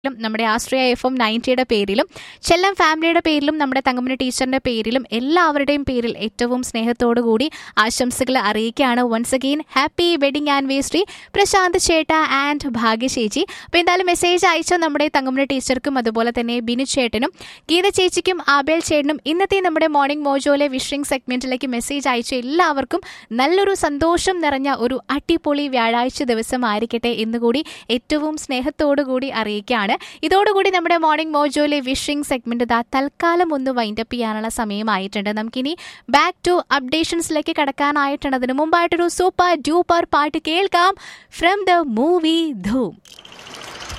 ും നമ്മുടെ ആശ്രയ F M നയൻറ്റിയുടെ പേരിലും ചെല്ലം ഫാമിലിയുടെ പേരിലും നമ്മുടെ തങ്കമണി ടീച്ചറിന്റെ പേരിലും എല്ലാവരുടെയും പേരിൽ ഏറ്റവും സ്നേഹത്തോടു കൂടി ആശംസകൾ അറിയിക്കുകയാണ് once again happy wedding anniversary Prashanth ചേട്ട ആൻഡ് ഭാഗ്യ ചേച്ചി അപ്പോൾ എന്തായാലും മെസ്സേജ് അയച്ച നമ്മുടെ തങ്കമണി ടീച്ചർക്കും അതുപോലെ തന്നെ ബിനു ചേട്ടനും ഗീത ചേച്ചിക്കും ആബേൽ ചേട്ടനും ഇന്നത്തെ നമ്മുടെ മോർണിംഗ് മോജോയിലെ വിഷിംഗ് സെഗ്മെന്റിലേക്ക് മെസ്സേജ് അയച്ച എല്ലാവർക്കും നല്ലൊരു സന്തോഷം നിറഞ്ഞ ഒരു അടിപൊളി വ്യാഴാഴ്ച ദിവസമായിരിക്കട്ടെ എന്നുകൂടി ഏറ്റവും സ്നേഹത്തോടു കൂടി അറിയിക്കുകയാണ് ഇതോടുകൂടി നമ്മുടെ മോർണിംഗ് മോജോയിലെ വിഷിംഗ് സെഗ്മെന്റ് ദാ തൽക്കാലം ഒന്ന് വൈൻഡപ്പ് ചെയ്യാനുള്ള സമയമായിട്ടുണ്ട് നമുക്കിനി ബാക്ക് ടു അപ്ഡേഷൻസിലേക്ക് കടക്കാനായിട്ടുണ്ട് അതിന് മുമ്പായിട്ടൊരു സൂപ്പർ ഡ്യൂപ്പർ പാട്ട് കേൾക്കാം ഫ്രം ദ മൂവി ധൂം